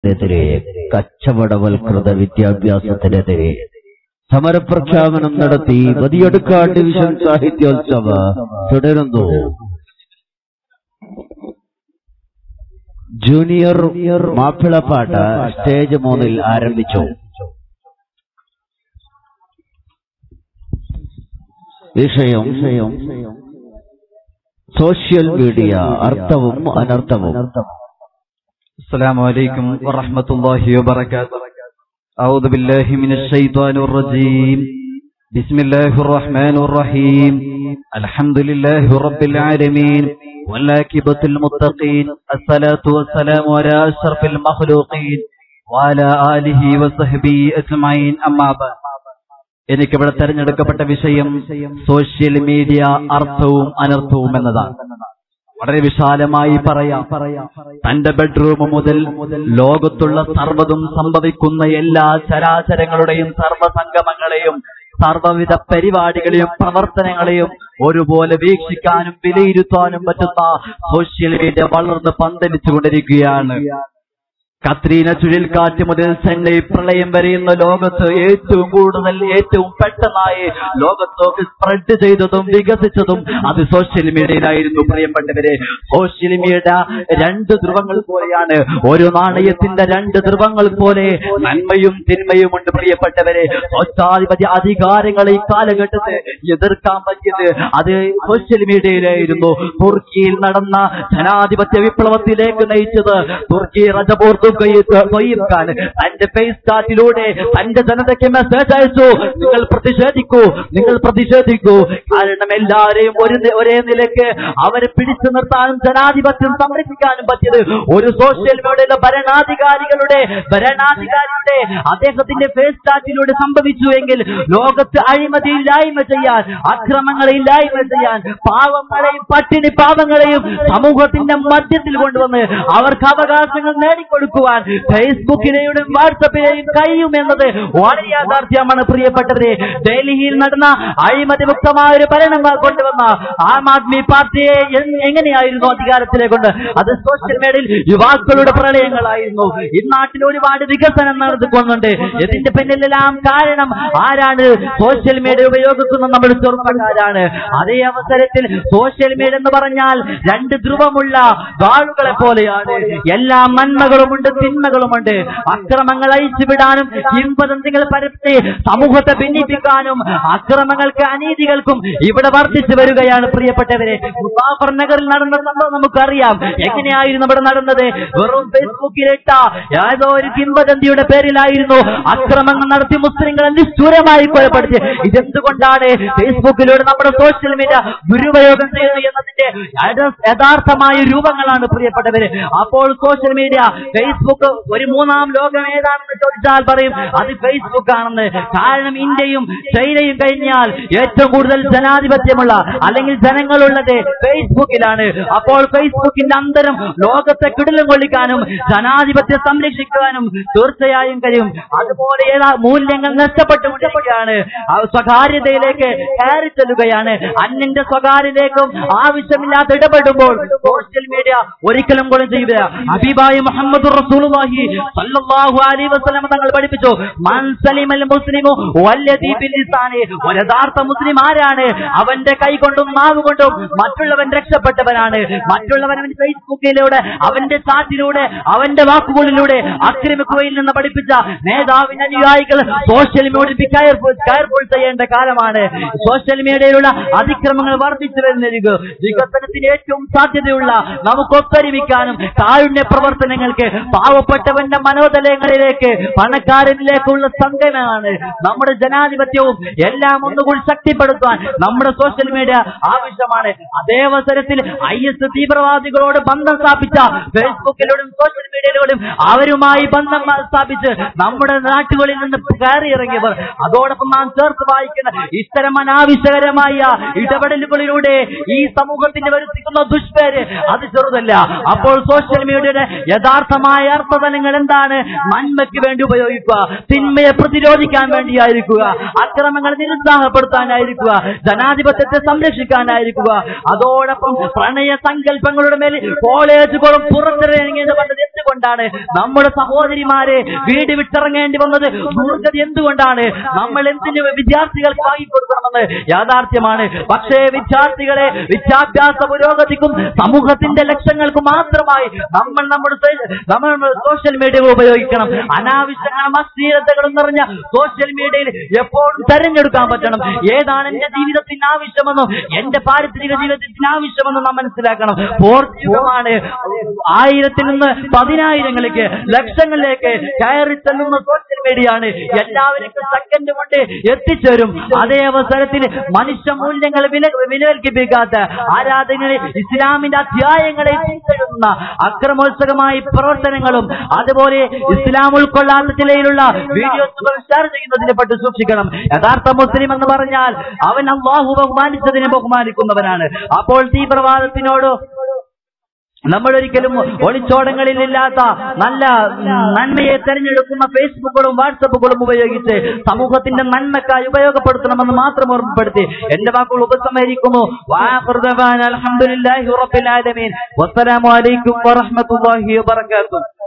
വിദ്യാഭ്യാസത്തിനെതിരെ കച്ചവടവൽകൃത വിദ്യാഭ്യാസത്തിനെതിരെ സമരപ്രഖ്യാപനം നടത്തി വതിയെടുക്കാട് ഡിവിഷൻ സാഹിത്യോത്സവ തുടരുന്നു ജൂനിയർ മാപ്പിളപ്പാട്ട് സ്റ്റേജ് മൂന്നിൽ ആരംഭിച്ചു വിഷയം വിഷയം സോഷ്യൽ മീഡിയ അർത്ഥവും അനർത്ഥവും السلام عليكم ورحمة الله وبركاته أعوذ بالله من الشيطان الرجيم بسم الله الرحمن الرحيم الحمد لله رب العالمين والعاقبة المتقين الصلاة والسلام على أشرف المخلوقين وعلى آله وصحبه أجمعين أما بعد എനിക്കിവിടെ തെരഞ്ഞെടുക്കപ്പെട്ട വിഷയം സോഷ്യൽ മീഡിയ അർത്ഥവും അനർത്ഥവും എന്നതാണ് വളരെ വിശാലമായി പറയാം തന്റെ ബെഡ്റൂം മുതൽ ലോകത്തുള്ള സർവ്വതും സംഭവിക്കുന്ന എല്ലാ ചരാചരങ്ങളുടെയും സർവ്വസംഗമങ്ങളെയും സർവ്വവിധ പരിപാടികളെയും പ്രവർത്തനങ്ങളെയും ഒരുപോലെ വീക്ഷിക്കാനും വിലയിരുത്താനും പറ്റുന്ന സോഷ്യൽ മീഡിയ വളർന്ന് പന്തലിച്ചുകൊണ്ടിരിക്കുകയാണ് കത്രീന ചുഴലിക്കാറ്റ് മുതൽ ചെന്നൈ പ്രളയം വരെയുന്ന ലോകത്ത് ഏറ്റവും കൂടുതൽ ഏറ്റവും പെട്ടെന്നായി ലോകത്തോക്ക് സ്പ്രെഡ് ചെയ്തതും വികസിച്ചതും അത് സോഷ്യൽ മീഡിയയിലായിരുന്നു പ്രിയപ്പെട്ടവരെ സോഷ്യൽ മീഡിയ രണ്ട് ധ്രുവങ്ങൾ പോലെയാണ് ഒരു നാണയത്തിന്റെ രണ്ട് ധ്രുവങ്ങൾ പോലെ നന്മയും തിന്മയും ഉണ്ട് പ്രിയപ്പെട്ടവരെ സ്വച്ഛാധിപതി അധികാരങ്ങളെ ഈ കാലഘട്ടത്തിൽ എതിർക്കാൻ പറ്റിയത് അത് സോഷ്യൽ മീഡിയയിലായിരുന്നു തുർക്കിയിൽ നടന്ന ജനാധിപത്യ വിപ്ലവത്തിലേക്ക് നയിച്ചത് തുർക്കി റജബോർദു തൊയ്യബ് ഖാൻ തന്റെ ഫേസ് ചാറ്റിലൂടെ തന്റെ ജനതയ്ക്ക് മെസ്സേജ് അയച്ചു നിങ്ങൾ പ്രതിഷേധിക്കൂ നിങ്ങൾ പ്രതിഷേധിക്കൂ കാരണം എല്ലാവരെയും ഒരു നി- ഒരേ നിലയ്ക്ക് അവരെ പിടിച്ചു നിർത്താനും ജനാധിപത്യം സംരക്ഷിക്കാനും പറ്റിയത് ഒരു സോഷ്യൽ മീഡിയയിലെ ഭരണാധികാരികളുടെ ഭരണാധികാരിയുടെ അദ്ദേഹത്തിന്റെ ഫേസ് ചാറ്റിലൂടെ സംഭവിച്ചു എങ്കിൽ ലോകത്ത് അഴിമതി ഇല്ലായ്മ ചെയ്യാൻ അക്രമങ്ങളെ ഇല്ലായ്മ ചെയ്യാൻ പാവങ്ങളെയും പട്ടിണി പാവങ്ങളെയും സമൂഹത്തിന്റെ മധ്യത്തിൽ കൊണ്ടുവന്ന് അവർക്ക് അവകാശങ്ങൾ നേടിക്കൊടുക്കുവാൻ ഫേസ്ബുക്കിലെയും വാട്സപ്പിലെയും കഴിയും എന്നത് വളരെ യാഥാർത്ഥ്യമാണ് പ്രിയപ്പെട്ടവരെ ഡൽഹിയിൽ നടന്ന അഴിമതി മുക്തമായ ഒരു ഭരണം കൊണ്ടുവന്ന ആം ആദ്മി പാർട്ടിയെ എ- എങ്ങനെയായിരുന്നു അധികാരത്തിലേക്ക് കൊണ്ട് അത് സോഷ്യൽ മീഡിയയിൽ യുവാക്കളുടെ പ്രളയങ്ങളായിരുന്നു ഈ നാട്ടിൽ ഒരുപാട് വികസനം നടന്നുകൊണ്ടുണ്ട് ഇതിന്റെ പിന്നിലെല്ലാം കാരണം ആരാണ് സോഷ്യൽ മീഡിയ ഉപയോഗിക്കുന്ന നമ്മുടെ ചെറുപ്പക്കാരാണ് അതേ അവസരത്തിൽ സോഷ്യൽ മീഡിയ എന്ന് പറഞ്ഞാൽ രണ്ട് ധ്രുവമുള്ള വാളുകളെ പോലെയാണ് എല്ലാ നന്മകളുമുണ്ട് തിന്മകളുമുണ്ട് അക്രമങ്ങൾ അഴിച്ചുവിടാനും കിംവദന്തികൾ പരത്തി സമൂഹത്തെ ഭിന്നിപ്പിക്കാനും അക്രമങ്ങൾക്ക് അനീതികൾക്കും ഇവിടെ വർദ്ധിച്ചു വരികയാണ് പ്രിയപ്പെട്ടവരെ മുസാഫർ നഗറിൽ നടന്ന സംഭവം നമുക്കറിയാം എങ്ങനെയായിരുന്നു ഇവിടെ നടന്നത് വെറും ഫേസ്ബുക്കിലിട്ട ഏതോ ഒരു കിംവദന്തിയുടെ പേരിലായിരുന്നു അക്രമങ്ങൾ നടത്തി മുസ്ലിങ്ങളെ നിഷ്ഠൂരമായി കൊലപ്പെടുത്തി ഇതെന്തുകൊണ്ടാണ് ഫേസ്ബുക്കിലൂടെ നമ്മുടെ സോഷ്യൽ മീഡിയ ദുരുപയോഗം ചെയ്യുന്നു എന്നതിന്റെ യഥ- യഥാർത്ഥമായ രൂപങ്ങളാണ് പ്രിയപ്പെട്ടവര് അപ്പോൾ സോഷ്യൽ മീഡിയ ഫേസ്ബുക്ക് ഒരു മൂന്നാം ലോകം ഏതാണെന്ന് ചോദിച്ചാൽ പറയും അത് ഫേസ്ബുക്ക് ആണെന്ന് കാരണം ഇന്ത്യയും ചൈനയും കഴിഞ്ഞാൽ ഏറ്റവും കൂടുതൽ ജനാധിപത്യമുള്ള അല്ലെങ്കിൽ ജനങ്ങളുള്ളത് ഫേസ്ബുക്കിലാണ് അപ്പോൾ ഫേസ്ബുക്കിന്റെ അന്തരം ലോകത്തെ കിടിലം കൊള്ളിക്കാനും ജനാധിപത്യം സംരക്ഷിക്കാനും തീർച്ചയായും കഴിയും അതുപോലെ ഏതാ മൂല്യങ്ങൾ നഷ്ടപ്പെട്ടുകൊണ്ടിരിക്കുകയാണ് ആ സ്വകാര്യതയിലേക്ക് കയറി ചെല്ലുകയാണ് അന്യന്റെ സ്വകാര്യതയിലേക്കും ആവശ്യമില്ലാതെ ഇടപെടുമ്പോൾ സോഷ്യൽ മീഡിയ ഒരിക്കലും കൊള്ളും ചെയ്യുക ഹബീബായി മുഹമ്മദ് റസൂലുള്ളാഹി സല്ലല്ലാഹു അലൈഹി വസല്ലം തങ്ങൾ പഠിപ്പിച്ചു മൻ സലിമൽ മുസ്ലിമു വല്ലദീ ബിലിസാനി ഒരു യഥാർത്ഥ മുസ്ലിം ആരാണ് അവന്റെ കൈ കൊണ്ടും നാവ് കൊണ്ടും മറ്റുള്ളവൻ രക്ഷപ്പെട്ടവനാണ് മറ്റുള്ളവൻ അവന്റെ ഫേസ്ബുക്കിലൂടെ അവന്റെ ചാറ്റിലൂടെ അവന്റെ വാക്കുകളിലൂടെ ആക്രമിക്കുകയിൽ നിന്ന് പഠിപ്പിച്ച നേതാവിന്റെ അനുയായികൾ സോഷ്യൽ മീഡിയ കയർഫുൾ കയർഫുൾ ചെയ്യേണ്ട കാലമാണ് സോഷ്യൽ മീഡിയയിലുള്ള അതിക്രമങ്ങൾ വർദ്ധിച്ചു വരുന്നത് വികസനത്തിന് ഏറ്റവും സാധ്യതയുള്ള നമുക്ക് ഒത്തൊരുമിക്കാനും കാരുണ്യ പ്രവർത്തനങ്ങൾക്ക് പാവപ്പെട്ടവന്റെ മനോദലങ്ങളിലേക്ക് പണക്കാരനിലേക്കുള്ള സംഗമമാണ് നമ്മുടെ ജനാധിപത്യവും എല്ലാം ഒന്നുകൂടി ശക്തിപ്പെടുത്താൻ നമ്മുടെ സോഷ്യൽ മീഡിയ ആവശ്യമാണ് അതേ അവസരത്തിൽ ഐ എസ് തീവ്രവാദികളോട് ബന്ധം സ്ഥാപിച്ച ഫേസ്ബുക്കിലൂടെയും സോഷ്യൽ മീഡിയയിലൂടെയും അവരുമായി ബന്ധം സ്ഥാപിച്ച് നമ്മുടെ നാട്ടുകളിൽ നിന്ന് കയറി ഇറങ്ങിയവർ അതോടൊപ്പം നാം ചേർത്ത് വായിക്കുന്ന ഇത്തരം അനാവശ്യകരമായ ഇടപെടലുകളിലൂടെ ഈ സമൂഹത്തിന് വരുത്തിക്കുന്ന ദുഷ്പേര് അത് ചെറുതല്ല അപ്പോൾ സോഷ്യൽ മീഡിയയുടെ യഥാർത്ഥമായ യഥാർത്ഥമായ അർത്ഥതലങ്ങൾ എന്താണ് നന്മയ്ക്ക് വേണ്ടി ഉപയോഗിക്കുക തിന്മയെ പ്രതിരോധിക്കാൻ വേണ്ടിയായിരിക്കുക അക്രമങ്ങൾ നിരുത്സാഹപ്പെടുത്താനായിരിക്കുക ജനാധിപത്യത്തെ സംരക്ഷിക്കാനായിരിക്കുക അതോടൊപ്പം പ്രണയ സങ്കല്പങ്ങളുടെ മേൽ കോളേജുകളും പുറത്തിറങ്ങേണ്ടി വന്നത് എന്തുകൊണ്ടാണ് നമ്മുടെ സഹോദരിമാരെ വീട് വിട്ടിറങ്ങേണ്ടി വന്നത് ദുർഗതി എന്തുകൊണ്ടാണ് നമ്മൾ എന്തിന് വിദ്യാർത്ഥികൾക്ക് വാങ്ങിക്കൊടുക്കണമെന്ന് യാഥാർത്ഥ്യമാണ് പക്ഷേ വിദ്യാർത്ഥികളെ വിദ്യാഭ്യാസ പുരോഗതിക്കും സമൂഹത്തിന്റെ ലക്ഷ്യങ്ങൾക്ക് മാത്രമായി നമ്മൾ നമ്മുടെ സെ- നമ്മൾ സോഷ്യൽ മീഡിയ ഉപയോഗിക്കണം അനാവശ്യങ്ങളും അശ്ലീലതകളും നിറഞ്ഞ സോഷ്യൽ മീഡിയയിൽ എപ്പോഴും തെരഞ്ഞെടുക്കാൻ പറ്റണം ഏതാണ് എന്റെ ജീവിതത്തിന് ആവശ്യമെന്നും എന്റെ പാരിസ്ഥിതിക ജീവിതത്തിന് ആവശ്യമെന്നും നാം മനസ്സിലാക്കണം പോർച്ചുഗമാണ് ആയിരത്തിൽ നിന്ന് പതിനായിരങ്ങളിലേക്ക് ലക്ഷങ്ങളിലേക്ക് കയറി ചെല്ലുന്ന സോഷ്യൽ മീഡിയയാണ് എല്ലാവർക്കും സെക്കൻഡ് കൊണ്ട് എത്തിച്ചേരും അതേ അവസരത്തിൽ മനുഷ്യ മൂല്യങ്ങൾ വില വിലകൽപ്പിക്കാത്ത ആരാധനകളെ ഇസ്ലാമിന്റെ അധ്യായങ്ങളെ തിരിച്ചെഴുതുന്ന അക്രമോത്സകമായ പ്രവർത്തനങ്ങളും അതുപോലെ ഇസ്ലാം ഉൾക്കൊള്ളാത്ത നിലയിലുള്ള വീഡിയോസുകൾ ഷെയർ ചെയ്യുന്നതിനെ പറ്റി സൂക്ഷിക്കണം യഥാർത്ഥ മുസ്ലിം എന്ന് പറഞ്ഞാൽ അവൻ അള്ളാഹു ബഹുമാനിച്ചതിനെ ബഹുമാനിക്കുന്നവനാണ് അപ്പോൾ തീവ്രവാദത്തിനോട് നമ്മൾ ഒരിക്കലും ഒളിച്ചോടങ്ങളിൽ ഇല്ലാത്ത നല്ല നന്മയെ തെരഞ്ഞെടുക്കുന്ന ഫേസ്ബുക്കുകളും വാട്സപ്പുകളും ഉപയോഗിച്ച് സമൂഹത്തിന്റെ നന്മക്കായി ഉപയോഗപ്പെടുത്തണമെന്ന് മാത്രം ഓർമ്മപ്പെടുത്തി എന്റെ വാക്കുകൾ ഉപസംഹരിക്കുന്നു വാഖിറു ദഅവാന അൽഹംദുലില്ലാഹി റബ്ബിൽ ആലമീൻ വസ്സലാമു അലൈക്കും വറഹ്മത്തുള്ളാഹി വബറകാതുഹു